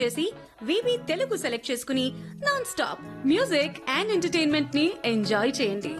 చేసి వివి తెలుగు సెలెక్ట్ చేసుకుని non stop music and entertainment ని ఎంజాయ్ చేయండి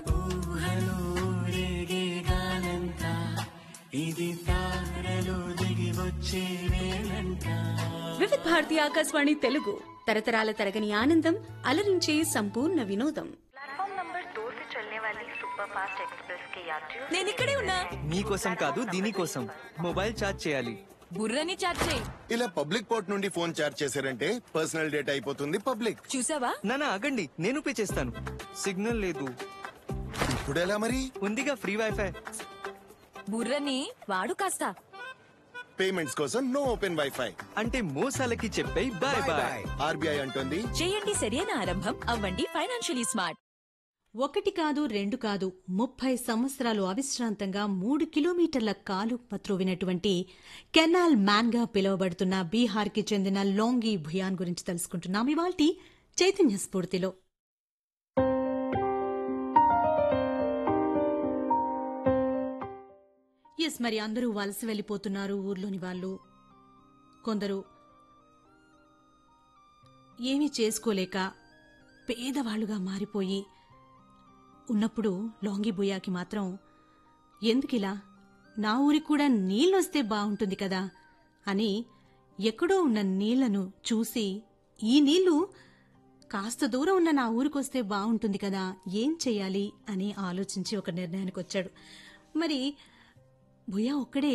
వివిధ భారతి ఆకాశవాణి తెలుగు తరతరాల తరగని ఆనందం అలరించే సంపూర్ణ వినోదం प्लेटफॉर्म नंबर दो से चलने वाली सुपर फास्ट एक्सप्रेस के यात्रियों నేను ఇక్కడే ఉన్నా మీకోసం కాదు దీనికోసం మొబైల్ ఛార్జ్ చేయాలి బుర్రని చాట్ చేయి ఇలా పబ్లిక్ పోర్ట్ నుండి ఫోన్ చార్జ్ చేశారంటే పర్సనల్ డేటా అయిపోతుంది పబ్లిక్ చూసావా నానా ఆగండి నేను పే చేస్తాను సిగ్నల్ లేదు ఇప్పుడు ఎలా మరి ఉందిగా ఫ్రీ వైఫై బుర్రని వాడు కాస్త పేమెంట్స్ కోసం నో ఓపెన్ వైఫై అంటే మోసాలకి చెప్పే బాయ్ బాయ్ ఆర్బీఐ అంటుంది చేయండి సరైన ఆరంభం అవ్వండి ఫైనాన్షియలీ స్మార్ట్ ఒకటి కాదు రెండు కాదు ముప్పై సంవత్సరాలు అవిశ్రాంతంగా మూడు కిలోమీటర్ల కాలు పత్రువినటువంటి కెనాల్ మ్యాన్ గా పిలువబడుతున్న బీహార్కి చెందిన లోంగి భుయాన్ గురించి తెలుసుకుంటున్నాం ఇవాల్టి చైతన్య స్ఫూర్తిలో ఎస్ మరి అందరూ వలస వెళ్ళిపోతున్నారు ఊర్లోని వాళ్ళు కొందరు ఏమీ చేసుకోలేక పేదవాళ్లుగా మారిపోయి ఉన్నప్పుడు లోంగిబుయాకి మాత్రం ఎందుకిలా నా ఊరికి కూడా నీళ్ళొస్తే బావుంటుంది కదా అని ఎక్కడో ఉన్న నీళ్లను చూసి ఈ నీళ్లు కాస్త దూరం ఉన్న నా ఊరికొస్తే బావుంటుంది కదా ఏం చెయ్యాలి అని ఆలోచించి ఒక నిర్ణయానికి వచ్చాడు మరి భుయా ఒక్కడే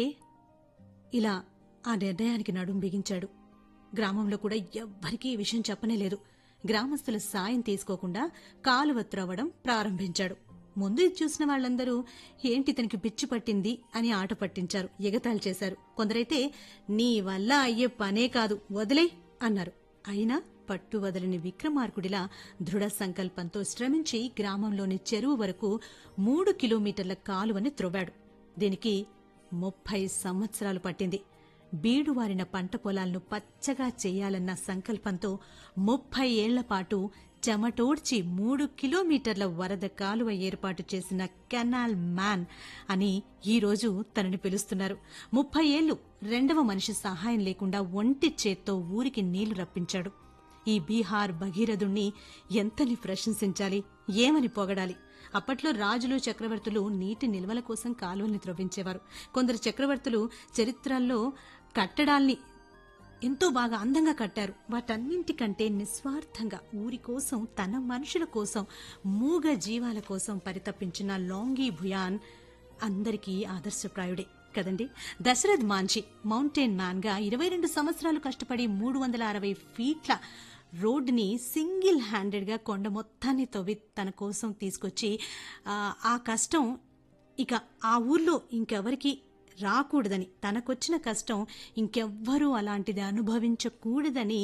ఇలా ఆ నిర్ణయానికి నడుం బిగించాడు గ్రామంలో కూడా ఎవ్వరికీ ఈ విషయం చెప్పనే లేదు గ్రామస్తుల సాయం తీసుకోకుండా కాలువ త్రవ్వడం ప్రారంభించాడు ముందు ఇది చూసిన వాళ్ళందరూ ఏంటి తనకి పిచ్చి పట్టింది అని ఆట పట్టించారు ఎగతాళి చేశారు కొందరైతే నీ వల్ల అయ్యే పనే కాదు వదిలే అన్నారు అయినా పట్టు వదలని విక్రమార్కుడిలా దృఢ సంకల్పంతో శ్రమించి గ్రామంలోని చెరువు వరకు మూడు కిలోమీటర్ల కాలువని త్రవ్వాడు దీనికి ముప్పై సంవత్సరాలు పట్టింది బీడువారిన పంట పొలాలను పచ్చగా చేయాలన్న సంకల్పంతో ముప్పై ఏళ్ల పాటు చెమటోడ్చి మూడు కిలోమీటర్ల వరద కాలువ ఏర్పాటు చేసిన కెనాల్ మ్యాన్ అని ఈరోజు తనని పిలుస్తున్నారు ముప్పై ఏళ్లు రెండవ మనిషి సహాయం లేకుండా ఒంటి చేత్తో ఊరికి నీళ్లు రప్పించాడు ఈ బీహార్ భగీరథుణ్ణి ఎంతని ప్రశంసించాలి ఏమని పొగడాలి అప్పట్లో రాజులు చక్రవర్తులు నీటి నిల్వల కోసం కాలువల్ని త్రవ్వించేవారు కొందరు చక్రవర్తులు చరిత్రల్లో కట్టడాల్ని ఎంతో బాగా అందంగా కట్టారు వాటన్నింటికంటే నిస్వార్థంగా ఊరి కోసం తన మనుషుల కోసం మూగ జీవాల కోసం పరితపించిన లాంగీ భుయాన్ అందరికీ ఆదర్శప్రాయుడే కదండి దశరథ్ మాంచి మౌంటైన్ మ్యాన్ గా ఇరవై రెండు సంవత్సరాలు కష్టపడి మూడు వందల అరవై ఫీట్ల రోడ్డుని సింగిల్ హ్యాండెడ్ గా కొండ మొత్తాన్ని తవ్వి తన కోసం తీసుకొచ్చి ఆ, ఆ కష్టం ఇక ఆ ఊర్లో ఇంకెవరికి రాకూడదని తనకొచ్చిన కష్టం ఇంకెవ్వరూ అలాంటిది అనుభవించకూడదని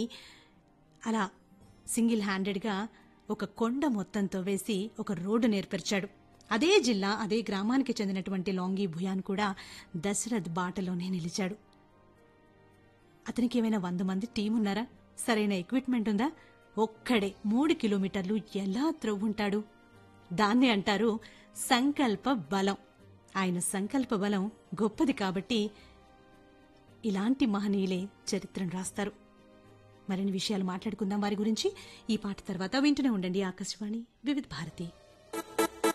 అలా సింగిల్ హ్యాండెడ్గా ఒక కొండ మొత్తంతో వేసి ఒక రోడ్డు నేర్పరిచాడు అదే జిల్లా అదే గ్రామానికి చెందినటువంటి లాంగీ భుయాన్ కూడా దశరథ్ బాటలోనే నిలిచాడు అతనికి ఏమైనా వంద మంది టీం ఉన్నారా సరైన ఎక్విప్మెంట్ ఉందా ఒక్కడే మూడు కిలోమీటర్లు ఎలా త్రవ్వుంటాడు దాన్ని అంటారు సంకల్ప బలం ఆయన సంకల్ప బలం గొప్పది కాబట్టి ఇలాంటి మహనీయులే చరిత్రను రాస్తారు మరిన్ని విషయాలు మాట్లాడుకుందాం వారి గురించి ఈ పాట తర్వాత వింటూనే ఉండండి ఆకాశవాణి వివిధ భారతి